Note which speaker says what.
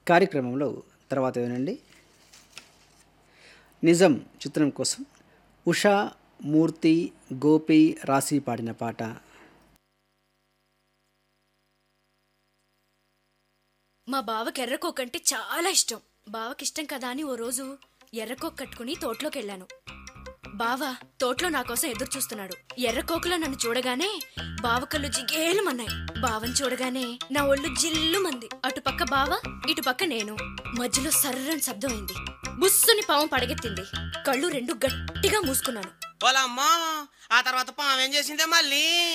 Speaker 1: కార్యక్రమంలో తర్వాత వినండి నిజం చిత్రం కోసం ఉషా మూర్తి గోపి రాసి పాడిన పాట
Speaker 2: మా బావకి ఎర్రకోక్ అంటే చాలా ఇష్టం బావకి ఇష్టం కదా అని ఓ రోజు ఎర్రకోక్ కట్టుకుని తోటలోకి వెళ్ళాను బావ తోటలో నా కోసం ఎదురు చూస్తున్నాడు ఎర్రకోకలో నన్ను చూడగానే బావ కళ్ళు జిగేలుమన్నాయి బావని చూడగానే నా ఒళ్ళు జిల్లుమంది అటుపక్క బావ ఇటుపక్క నేను మధ్యలో సర్రని శబ్దం అయింది బుస్సుని పాము పడగెత్తింది కళ్ళు రెండు గట్టిగా మూసుకున్నాను
Speaker 3: వాళ్ళమ్మా ఆ తర్వాత పాము ఏం చేసిందే మళ్ళీ